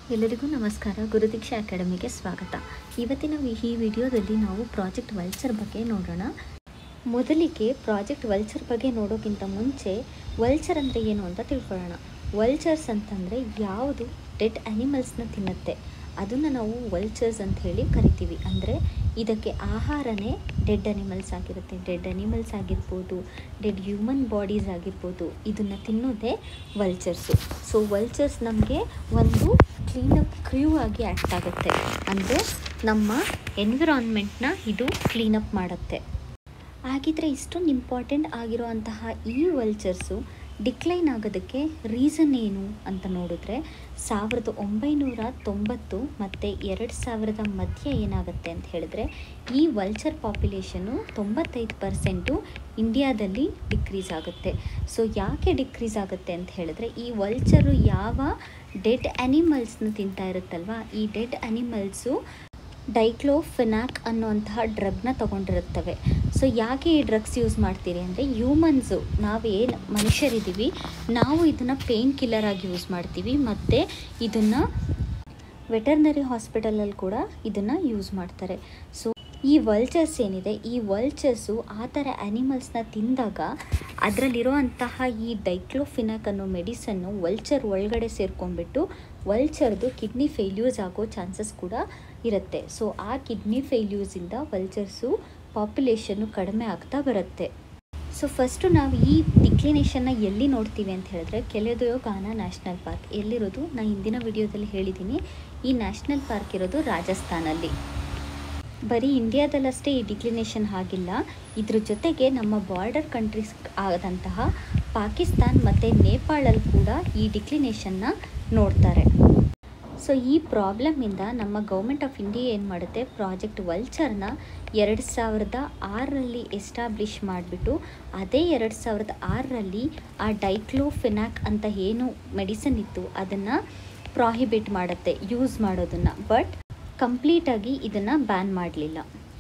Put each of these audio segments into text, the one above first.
ಎಲ್ಲರಿಗೂ ನಮಸ್ಕಾರ ಗುರುದೀಕ್ಷಾ ಅಕಾಡೆಮಿಗೆ ಸ್ವಾಗತ ಇವತ್ತಿನ ವಿ- ಈ ವಿಡಿಯೋದಲ್ಲಿ ನಾವು ಪ್ರಾಜೆಕ್ಟ್ ವಲ್ಚರ್ ಬಗ್ಗೆ ನೋಡೋಣ ಮೊದಲಿಗೆ ಪ್ರಾಜೆಕ್ಟ್ ವಲ್ಚರ್ ಬಗ್ಗೆ ನೋಡೋಕ್ಕಿಂತ ಮುಂಚೆ ವಲ್ಚರ್ ಅಂದರೆ ಏನು ಅಂತ ತಿಳ್ಕೊಳ್ಳೋಣ ವಲ್ಚರ್ಸ್ ಅಂತಂದರೆ ಯಾವುದು ಡೆಡ್ ಅನಿಮಲ್ಸ್ನ ತಿನ್ನುತ್ತೆ ಅದನ್ನು ನಾವು ವಲ್ಚರ್ಸ್ ಅಂತ ಹೇಳಿ ಕರಿತೀವಿ ಅಂದರೆ ಇದಕ್ಕೆ ಆಹಾರನೇ ಡೆಡ್ ಅನಿಮಲ್ಸ್ ಆಗಿರುತ್ತೆ ಡೆಡ್ ಅನಿಮಲ್ಸ್ ಆಗಿರ್ಬೋದು ಡೆಡ್ ಹ್ಯೂಮನ್ ಬಾಡೀಸ್ ಆಗಿರ್ಬೋದು ಇದನ್ನು ತಿನ್ನೋದೇ ವಲ್ಚರ್ಸು ಸೊ ವಲ್ಚರ್ಸ್ ನಮಗೆ ಒಂದು ಕ್ಲೀನಪ್ ಕ್ರ್ಯೂ ಆಗಿ ಆ್ಯಕ್ಟ್ ಆಗುತ್ತೆ ಅಂದರೆ ನಮ್ಮ ಎನ್ವಿರಾನ್ಮೆಂಟ್ನ ಇದು ಕ್ಲೀನಪ್ ಮಾಡುತ್ತೆ ಹಾಗಿದ್ರೆ ಇಷ್ಟೊಂದು ಇಂಪಾರ್ಟೆಂಟ್ ಆಗಿರುವಂತಹ ಈ ವಲ್ಚರ್ಸು ಡಿಕ್ಲೈನ್ ಆಗೋದಕ್ಕೆ ರೀಸನ್ ಏನು ಅಂತ ನೋಡಿದ್ರೆ ಸಾವಿರದ ಒಂಬೈನೂರ ತೊಂಬತ್ತು ಮತ್ತು ಎರಡು ಸಾವಿರದ ಮಧ್ಯೆ ಏನಾಗುತ್ತೆ ಅಂತ ಹೇಳಿದ್ರೆ ಈ ವಲ್ಚರ್ ಪಾಪ್ಯುಲೇಷನು ತೊಂಬತ್ತೈದು ಪರ್ಸೆಂಟು ಇಂಡಿಯಾದಲ್ಲಿ ಡಿಕ್ರೀಸ್ ಆಗುತ್ತೆ ಸೊ ಯಾಕೆ ಡಿಕ್ರೀಸ್ ಆಗುತ್ತೆ ಅಂತ ಹೇಳಿದ್ರೆ ಈ ವಲ್ಚರು ಯಾವ ಡೆಡ್ ಅನಿಮಲ್ಸ್ನ ತಿಂತಾ ಇರುತ್ತಲ್ವ ಈ ಡೆಡ್ ಅನಿಮಲ್ಸು ಡೈಕ್ಲೋಫೆನಾಕ್ ಅನ್ನುವಂತಹ ಡ್ರಗ್ನ ತಗೊಂಡಿರುತ್ತವೆ ಸೊ ಯಾಕೆ ಈ ಡ್ರಗ್ಸ್ ಯೂಸ್ ಮಾಡ್ತೀರಿ ಅಂದರೆ ಹ್ಯೂಮನ್ಸು ನಾವೇನು ಮನುಷ್ಯರಿದ್ದೀವಿ ನಾವು ಇದನ್ನು ಪೇನ್ ಕಿಲ್ಲರ್ ಆಗಿ ಯೂಸ್ ಮಾಡ್ತೀವಿ ಮತ್ತು ಇದನ್ನು ವೆಟರ್ನರಿ ಹಾಸ್ಪಿಟಲಲ್ಲಿ ಕೂಡ ಇದನ್ನು ಯೂಸ್ ಮಾಡ್ತಾರೆ ಸೊ ಈ ವಲ್ಚರ್ಸ್ ಏನಿದೆ ಈ ವಲ್ಚರ್ಸು ಆ ಥರ ಆ್ಯನಿಮಲ್ಸ್ನ ತಿಂದಾಗ ಅದರಲ್ಲಿರುವಂತಹ ಈ ಡೈಕ್ಲೋಫಿನಕ್ ಅನ್ನೋ ಮೆಡಿಸನ್ನು ವಲ್ಚರ್ ಒಳಗಡೆ ಸೇರ್ಕೊಂಡ್ಬಿಟ್ಟು ವಲ್ಚರ್ದು ಕಿಡ್ನಿ ಫೇಲ್ಯೂರ್ಸ್ ಆಗೋ ಚಾನ್ಸಸ್ ಕೂಡ ಇರುತ್ತೆ ಸೊ ಆ ಕಿಡ್ನಿ ಫೇಲ್ಯೂರ್ಸಿಂದ ವಲ್ಚರ್ಸು ಪಾಪ್ಯುಲೇಷನ್ನು ಕಡಿಮೆ ಆಗ್ತಾ ಬರುತ್ತೆ ಸೊ ಫಸ್ಟು ನಾವು ಈ ಡಿಕ್ಲಿನೇಷನ್ನ ಎಲ್ಲಿ ನೋಡ್ತೀವಿ ಅಂತ ಹೇಳಿದ್ರೆ ಕೆಲೆದೊಯೋ ಗಾನ ನ್ಯಾಷನಲ್ ಪಾರ್ಕ್ ಎಲ್ಲಿರೋದು ನಾನು ಹಿಂದಿನ ವಿಡಿಯೋದಲ್ಲಿ ಹೇಳಿದ್ದೀನಿ ಈ ನ್ಯಾಷನಲ್ ಪಾರ್ಕ್ ಇರೋದು ರಾಜಸ್ಥಾನಲ್ಲಿ ಬರೀ ಇಂಡಿಯಾದಲ್ಲಷ್ಟೇ ಈ ಡಿಕ್ಲಿನೇಷನ್ ಆಗಿಲ್ಲ ಇದ್ರ ಜೊತೆಗೆ ನಮ್ಮ ಬಾರ್ಡರ್ ಕಂಟ್ರೀಸ್ ಆದಂತಹ ಪಾಕಿಸ್ತಾನ್ ಮತ್ತು ನೇಪಾಳಲ್ಲಿ ಕೂಡ ಈ ಡಿಕ್ಲಿನೇಷನ್ನ ನೋಡ್ತಾರೆ ಸೊ ಈ ಪ್ರಾಬ್ಲಮಿಂದ ನಮ್ಮ ಗೌರ್ಮೆಂಟ್ ಆಫ್ ಇಂಡಿಯಾ ಏನು ಮಾಡುತ್ತೆ ಪ್ರಾಜೆಕ್ಟ್ ವಲ್ಚರ್ನ ಎರಡು ಸಾವಿರದ ಆರರಲ್ಲಿ ಎಸ್ಟಾಬ್ಲಿಷ್ ಮಾಡಿಬಿಟ್ಟು ಅದೇ ಎರಡು ಸಾವಿರದ ಆರರಲ್ಲಿ ಆ ಡೈಕ್ಲೋಫೆನಾಕ್ ಅಂತ ಏನು ಮೆಡಿಸನ್ ಇತ್ತು ಅದನ್ನು ಪ್ರಾಹಿಬಿಟ್ ಮಾಡುತ್ತೆ ಯೂಸ್ ಮಾಡೋದನ್ನು ಬಟ್ ಕಂಪ್ಲೀಟಾಗಿ ಇದನ್ನು ಬ್ಯಾನ್ ಮಾಡಲಿಲ್ಲ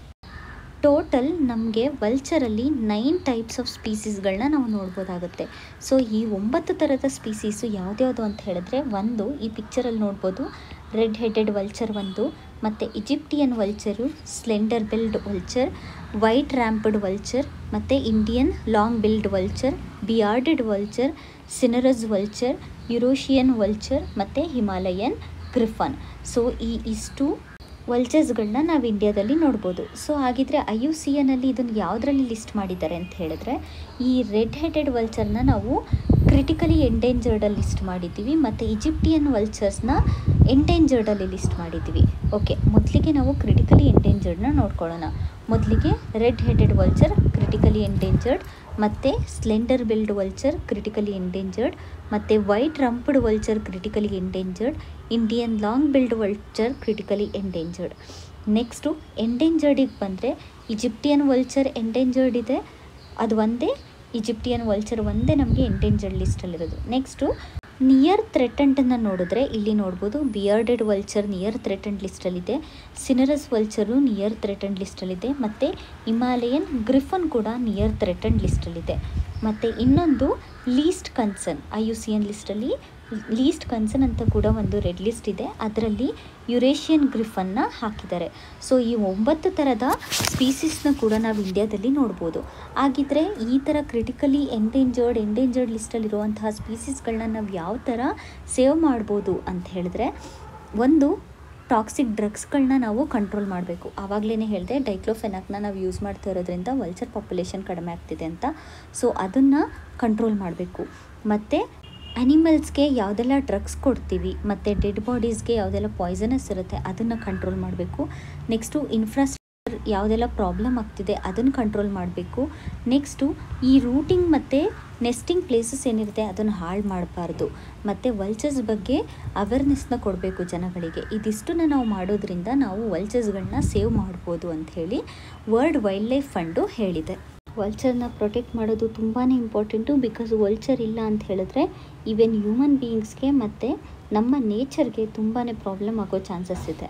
ಟೋಟಲ್ ನಮಗೆ ವಲ್ಚರಲ್ಲಿ ನೈನ್ ಟೈಪ್ಸ್ ಆಫ್ ಸ್ಪೀಸೀಸ್ಗಳನ್ನ ನಾವು ನೋಡ್ಬೋದಾಗುತ್ತೆ ಸೊ ಈ ಒಂಬತ್ತು ಥರದ ಸ್ಪೀಸೀಸು ಯಾವ್ದ್ಯಾವುದು ಅಂತ ಹೇಳಿದ್ರೆ ಒಂದು ಈ ಪಿಕ್ಚರಲ್ಲಿ ನೋಡ್ಬೋದು ರೆಡ್ ಹೆಡೆಡ್ ವಲ್ಚರ್ ಒಂದು ಮತ್ತು Egyptian vulture slender billed vulture white rumped vulture ಮತ್ತು Indian long billed vulture bearded vulture cinereous vulture Eurasian vulture ಮತ್ತು ಹಿಮಾಲಯನ್ ಗ್ರಿಫನ್ ಸೊ ಈ ಇಷ್ಟು ವಲ್ಚರ್ಸ್ಗಳನ್ನ ನಾವು ಇಂಡಿಯಾದಲ್ಲಿ ನೋಡ್ಬೋದು ಸೊ ಹಾಗಿದ್ರೆ ಐ ಯು ಸಿ ಎನಲ್ಲಿ ಇದನ್ನು ಯಾವುದರಲ್ಲಿ ಲಿಸ್ಟ್ ಮಾಡಿದ್ದಾರೆ ಅಂತ ಹೇಳಿದ್ರೆ ಈ ರೆಡ್ ಹೆಡೆಡ್ ವಲ್ಚರ್ನ ನಾವು ಕ್ರಿಟಿಕಲಿ ಎಂಡೇಂಜರ್ಡಲ್ಲಿ ಲಿಸ್ಟ್ ಮಾಡಿದ್ದೀವಿ ಮತ್ತು ಇಜಿಪ್ಟಿಯನ್ ವಲ್ಚರ್ಸ್ನ ಎಂಡೇಂಜರ್ಡಲ್ಲಿ ಲಿಸ್ಟ್ ಮಾಡಿದ್ದೀವಿ ಓಕೆ ಮೊದಲಿಗೆ ನಾವು ಕ್ರಿಟಿಕಲಿ ಎಂಡೇಂಜರ್ಡ್ನ ನೋಡ್ಕೊಳ್ಳೋಣ ಮೊದಲಿಗೆ red headed vulture critically endangered ಮತ್ತು slender billed vulture critically endangered ಮತ್ತು white rumped vulture critically endangered Indian long billed vulture critically endangered next ಎಂಡೇಂಜರ್ಡಿಗೆ ಬಂದರೆ ಇಜಿಪ್ಟಿಯನ್ ವಲ್ಚರ್ ಎಂಡೇಂಜರ್ಡ್ ಇದೆ ಅದು ಒಂದೇ ಇಜಿಪ್ಟಿಯನ್ ವಲ್ಚರ್ ಒಂದೇ ನಮಗೆ ಎಂಡೇಂಜರ್ಡ್ ಲಿಸ್ಟಲ್ಲಿರೋದು ನೆಕ್ಸ್ಟು ನಿಯರ್ ಥ್ರೆಟಂಟನ್ನು ನೋಡಿದ್ರೆ ಇಲ್ಲಿ ನೋಡ್ಬೋದು ಬಿಯರ್ಡೆಡ್ ವಲ್ಚರ್ ನಿಯರ್ ಥ್ರೆಟಂಡ್ ಲಿಸ್ಟಲ್ಲಿದೆ ಸಿನರಸ್ ವಲ್ಚರು ನಿಯರ್ ಥ್ರೆಟಂಡ್ ಲಿಸ್ಟಲ್ಲಿದೆ ಮತ್ತು ಹಿಮಾಲಯನ್ ಗ್ರಿಫನ್ ಕೂಡ ನಿಯರ್ ಥ್ರೆಟಂಡ್ ಲಿಸ್ಟಲ್ಲಿದೆ ಮತ್ತು ಇನ್ನೊಂದು least concern I U C N ಲಿಸ್ಟಲ್ಲಿ ಲೀಸ್ಟ್ ಕನ್ಸರ್ನ್ ಅಂತ ಕೂಡ ಒಂದು ರೆಡ್ ಲಿಸ್ಟ್ ಇದೆ ಅದರಲ್ಲಿ ಯುರೇಷಿಯನ್ ಗ್ರಿಫನ್ನ ಹಾಕಿದ್ದಾರೆ ಸೊ ಈ ಒಂಬತ್ತು ಥರದ ಸ್ಪೀಸೀಸ್ನ ಕೂಡ ನಾವು ಇಂಡಿಯಾದಲ್ಲಿ ನೋಡ್ಬೋದು ಹಾಗಿದ್ರೆ ಈ ಥರ ಕ್ರಿಟಿಕಲಿ ಎಂಡೇಂಜರ್ಡ್ ಎಂಡೇಂಜರ್ಡ್ ಲಿಸ್ಟಲ್ಲಿರುವಂತಹ ಸ್ಪೀಸೀಸ್ಗಳನ್ನ ನಾವು ಯಾವ ಥರ ಸೇವ್ ಮಾಡ್ಬೋದು ಅಂತ ಹೇಳಿದ್ರೆ ಒಂದು ಟಾಕ್ಸಿಕ್ ಡ್ರಗ್ಸ್ಗಳನ್ನ ನಾವು ಕಂಟ್ರೋಲ್ ಮಾಡಬೇಕು ಆವಾಗಲೇ ಹೇಳಿದೆ ಡೈಕ್ಲೋಫೆನಾಕ್ನ ನಾವು ಯೂಸ್ ಮಾಡ್ತಾ ಇರೋದ್ರಿಂದ ವಲ್ಚರ್ ಪಾಪ್ಯುಲೇಷನ್ ಕಡಿಮೆ ಆಗ್ತಿದೆ ಅಂತ ಸೊ ಅದನ್ನು ಕಂಟ್ರೋಲ್ ಮಾಡಬೇಕು ಮತ್ತು ಅನಿಮಲ್ಸ್ಗೆ ಯಾವುದೆಲ್ಲ ಡ್ರಗ್ಸ್ ಕೊಡ್ತೀವಿ ಮತ್ತು ಡೆಡ್ ಬಾಡೀಸ್ಗೆ ಯಾವುದೆಲ್ಲ ಪಾಯ್ಸನಸ್ ಇರುತ್ತೆ ಅದನ್ನು ಕಂಟ್ರೋಲ್ ಮಾಡಬೇಕು ನೆಕ್ಸ್ಟು ಇನ್ಫ್ರಾಸ್ಟ್ರಕ್ಚರ್ ಯಾವುದೆಲ್ಲ ಪ್ರಾಬ್ಲಮ್ ಆಗ್ತಿದೆ ಅದನ್ನು ಕಂಟ್ರೋಲ್ ಮಾಡಬೇಕು ನೆಕ್ಸ್ಟು ಈ ರೂಟಿಂಗ್ ಮತ್ತು ನೆಸ್ಟಿಂಗ್ ಪ್ಲೇಸಸ್ ಏನಿರುತ್ತೆ ಅದನ್ನು ಹಾಳು ಮಾಡಬಾರ್ದು ಮತ್ತು ವಲ್ಚರ್ಸ್ ಬಗ್ಗೆ ಅವೇರ್ನೆಸ್ನ ಕೊಡಬೇಕು ಜನಗಳಿಗೆ ಇದಿಷ್ಟನ್ನು ನಾವು ಮಾಡೋದ್ರಿಂದ ನಾವು ವಲ್ಚರ್ಸ್ಗಳನ್ನ ಸೇವ್ ಮಾಡ್ಬೋದು ಅಂತ ಹೇಳಿ ವರ್ಲ್ಡ್ ವೈಲ್ಡ್ ಲೈಫ್ ಫಂಡು ಹೇಳಿದೆ ವಲ್ಚರ್ನ ಪ್ರೊಟೆಕ್ಟ್ ಮಾಡೋದು ತುಂಬಾ ಇಂಪಾರ್ಟೆಂಟು ಬಿಕಾಸ್ ವಲ್ಚರ್ ಇಲ್ಲ ಅಂತ ಹೇಳಿದ್ರೆ ಈವನ್ ಹ್ಯೂಮನ್ ಬೀಯಿಂಗ್ಸ್ಗೆ ಮತ್ತು ನಮ್ಮ ನೇಚರ್ಗೆ ತುಂಬಾ ಪ್ರಾಬ್ಲಮ್ ಆಗೋ ಚಾನ್ಸಸ್ ಇದೆ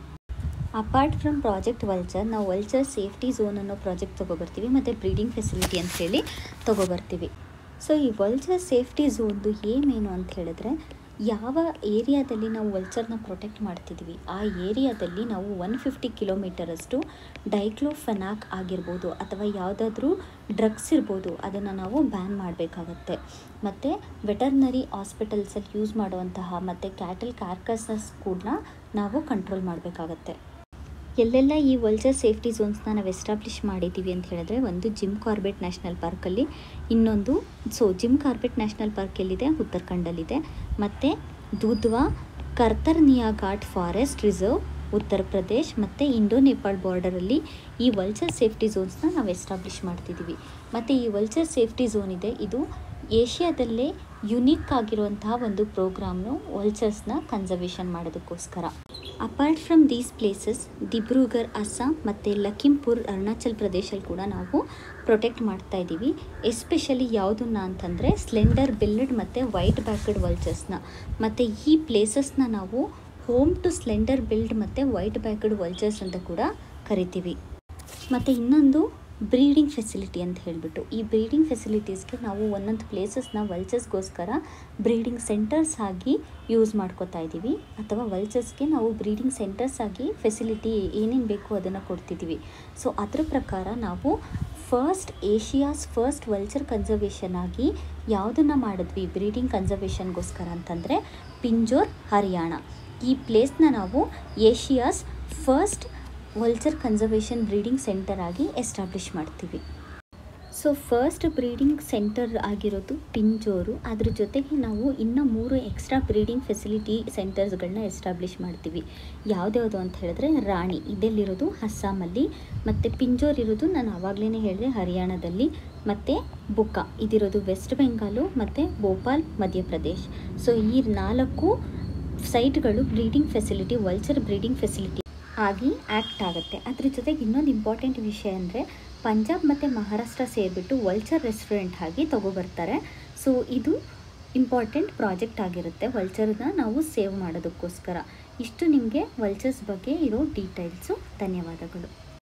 ಅಪಾರ್ಟ್ ಫ್ರಮ್ ಪ್ರಾಜೆಕ್ಟ್ ವಲ್ಚರ್ ನಾವು ವಲ್ಚರ್ ಸೇಫ್ಟಿ ಝೋನ್ ಅನ್ನೋ ಪ್ರಾಜೆಕ್ಟ್ ತೊಗೊಬರ್ತೀವಿ ಮತ್ತು ಬ್ರೀಡಿಂಗ್ ಫೆಸಿಲಿಟಿ ಅಂತ ಹೇಳಿ ತೊಗೊಬರ್ತೀವಿ ಸೊ ಈ ವಲ್ಚರ್ ಸೇಫ್ಟಿ ಝೋನ್ದು ಏನೇನು ಅಂತ ಹೇಳಿದ್ರೆ ಯಾವ ಏರಿಯಾದಲ್ಲಿ ನಾವು ವಲ್ಚರ್ನ ಪ್ರೊಟೆಕ್ಟ್ ಮಾಡ್ತಿದ್ವಿ ಆ ಏರಿಯಾದಲ್ಲಿ ನಾವು ಒನ್ ಫಿಫ್ಟಿ ಕಿಲೋಮೀಟರಷ್ಟು ಡೈಕ್ಲೋಫೆನಾಕ್ ಆಗಿರ್ಬೋದು ಅಥವಾ ಯಾವುದಾದ್ರೂ ಡ್ರಗ್ಸ್ ಇರ್ಬೋದು ಅದನ್ನು ನಾವು ಬ್ಯಾನ್ ಮಾಡಬೇಕಾಗತ್ತೆ ಮತ್ತು ವೆಟರ್ನರಿ ಹಾಸ್ಪಿಟಲ್ಸಲ್ಲಿ ಯೂಸ್ ಮಾಡುವಂತಹ ಮತ್ತು ಕ್ಯಾಟಲ್ ಕಾರ್ಕಸಸ್ ಕೂಡ ನಾವು ಕಂಟ್ರೋಲ್ ಮಾಡಬೇಕಾಗತ್ತೆ ಎಲ್ಲೆಲ್ಲ ಈ ವಲ್ಚರ್ ಸೇಫ್ಟಿ ಝೋನ್ಸ್ನ ನಾವು ಎಸ್ಟಾಬ್ಲಿಷ್ ಮಾಡಿದ್ದೀವಿ ಅಂತ ಹೇಳಿದ್ರೆ ಒಂದು ಜಿಮ್ ಕಾರ್ಬೆಟ್ ನ್ಯಾಷನಲ್ ಪಾರ್ಕಲ್ಲಿ ಇನ್ನೊಂದು so Jim Corbett national park ಎಲ್ಲಿದೆ ಉತ್ತರಾಖಂಡಲ್ಲಿದೆ ಮತ್ತು ದುಧ್ವಾ ಕರ್ತರ್ನಿಯಾ ಘಾಟ್ ಫಾರೆಸ್ಟ್ ರಿಸರ್ವ್ ಉತ್ತರ ಪ್ರದೇಶ್ ಮತ್ತು ಇಂಡೋ ನೇಪಾಳ್ ಬಾರ್ಡರಲ್ಲಿ ಈ ವಲ್ಚರ್ ಸೇಫ್ಟಿ ಝೋನ್ಸ್ನ ನಾವು ಎಸ್ಟಾಬ್ಲಿಷ್ ಮಾಡ್ತಿದ್ದೀವಿ ಮತ್ತು ಈ ವಲ್ಚರ್ ಸೇಫ್ಟಿ ಝೋನ್ ಇದೆ ಇದು ಏಷ್ಯಾದಲ್ಲೇ ಯುನೀಕ್ ಆಗಿರುವಂತಹ ಒಂದು ಪ್ರೋಗ್ರಾಮ್ನು ವಲ್ಚರ್ಸ್ನ ಕನ್ಸರ್ವೇಷನ್ ಮಾಡೋದಕ್ಕೋಸ್ಕರ apart from these places Dibrugarh Assam ಮತ್ತು ಲಖಿಂಪುರ್ ಅರುಣಾಚಲ್ ಪ್ರದೇಶಲ್ಲಿ ಕೂಡ ನಾವು ಪ್ರೊಟೆಕ್ಟ್ ಮಾಡ್ತಾ ಇದ್ದೀವಿ ಎಸ್ಪೆಷಲಿ ಯಾವುದನ್ನ ಅಂತಂದರೆ ಸ್ಲೆಂಡರ್ ಬಿಲ್ಡ್ ಮತ್ತು ವೈಟ್ ಬ್ಯಾಕಡ್ ವಲ್ಚರ್ಸ್ನ ಮತ್ತು ಈ ಪ್ಲೇಸಸ್ನ ನಾವು ಹೋಮ್ ಟು ಸ್ಲೆಂಡರ್ ಬಿಲ್ಡ್ ಮತ್ತು ವೈಟ್ ಬ್ಯಾಕಡ್ ವಲ್ಚರ್ಸ್ ಅಂತ ಕೂಡ ಕರಿತೀವಿ ಮತ್ತು ಇನ್ನೊಂದು ಬ್ರೀಡಿಂಗ್ ಫೆಸಿಲಿಟಿ ಅಂತ ಹೇಳಿಬಿಟ್ಟು ಈ ಬ್ರೀಡಿಂಗ್ ಫೆಸಿಲಿಟೀಸ್ಗೆ ನಾವು ಒಂದೊಂದು ಪ್ಲೇಸಸ್ನ ವಲ್ಚರ್ಸ್ಗೋಸ್ಕರ ಬ್ರೀಡಿಂಗ್ ಸೆಂಟರ್ಸ್ ಆಗಿ ಯೂಸ್ ಮಾಡ್ಕೋತಾ ಇದ್ದೀವಿ ಅಥವಾ ವಲ್ಚರ್ಸ್ಗೆ ನಾವು ಬ್ರೀಡಿಂಗ್ ಸೆಂಟರ್ಸ್ ಆಗಿ ಫೆಸಿಲಿಟಿ ಏನೇನು ಬೇಕು ಅದನ್ನು ಕೊಡ್ತಿದ್ದೀವಿ ಸೊ ಅದ್ರ ಪ್ರಕಾರ ನಾವು first Asia's first vulture conservation ಆಗಿ ಯಾವುದನ್ನು ಮಾಡಿದ್ವಿ ಬ್ರೀಡಿಂಗ್ ಕನ್ಸರ್ವೇಷನ್ಗೋಸ್ಕರ ಅಂತಂದರೆ ಪಿಂಜೋರ್ ಹರಿಯಾಣ ಈ ಪ್ಲೇಸ್ನ ನಾವು Asia's first vulture conservation breeding centre ಆಗಿ ಎಸ್ಟಾಬ್ಲಿಷ್ ಮಾಡ್ತೀವಿ ಸೊ ಫಸ್ಟ್ ಬ್ರೀಡಿಂಗ್ ಸೆಂಟರ್ ಆಗಿರೋದು ಪಿಂಜೋರು ಅದ್ರ ಜೊತೆಗೆ ನಾವು ಇನ್ನೂ ಮೂರು ಎಕ್ಸ್ಟ್ರಾ ಬ್ರೀಡಿಂಗ್ ಫೆಸಿಲಿಟಿ ಸೆಂಟರ್ಸ್ಗಳನ್ನ ಎಸ್ಟಾಬ್ಲಿಷ್ ಮಾಡ್ತೀವಿ ಯಾವುದ್ಯಾವುದು ಅಂತ ಹೇಳಿದ್ರೆ ರಾಣಿ ಇದೆಲ್ಲಿರೋದು ಅಸ್ಸಾಮಲ್ಲಿ ಮತ್ತು ಪಿಂಜೋರ್ ಇರೋದು ನಾನು ಆವಾಗಲೇ ಹೇಳಿದೆ ಹರಿಯಾಣದಲ್ಲಿ ಮತ್ತು ಬುಕ್ಕಾ ಇದಿರೋದು ವೆಸ್ಟ್ ಬೆಂಗಾಲು ಮತ್ತು ಭೋಪಾಲ್ ಮಧ್ಯಪ್ರದೇಶ್ ಸೊ ಈ ನಾಲ್ಕು ಸೈಟ್ಗಳು breeding facility vulture breeding facility ಆಗಿ ಆ್ಯಕ್ಟ್ ಆಗುತ್ತೆ ಅದ್ರ ಜೊತೆಗೆ ಇನ್ನೊಂದು ಇಂಪಾರ್ಟೆಂಟ್ ವಿಷಯ ಅಂದರೆ ಪಂಜಾಬ್ ಮತ್ತು ಮಹಾರಾಷ್ಟ್ರ ಸೇರಿಬಿಟ್ಟು ವಲ್ಚರ್ ರೆಸ್ಟೋರೆಂಟ್ ಆಗಿ ತೊಗೊಬರ್ತಾರೆ ಸೊ ಇದು ಇಂಪಾರ್ಟೆಂಟ್ ಪ್ರಾಜೆಕ್ಟ್ ಆಗಿರುತ್ತೆ ವಲ್ಚರ್ನ ನಾವು ಸೇವ್ ಮಾಡೋದಕ್ಕೋಸ್ಕರ ಇಷ್ಟು ನಿಮಗೆ ವಲ್ಚರ್ಸ್ ಬಗ್ಗೆ ಇರೋ ಡೀಟೇಲ್ಸು ಧನ್ಯವಾದಗಳು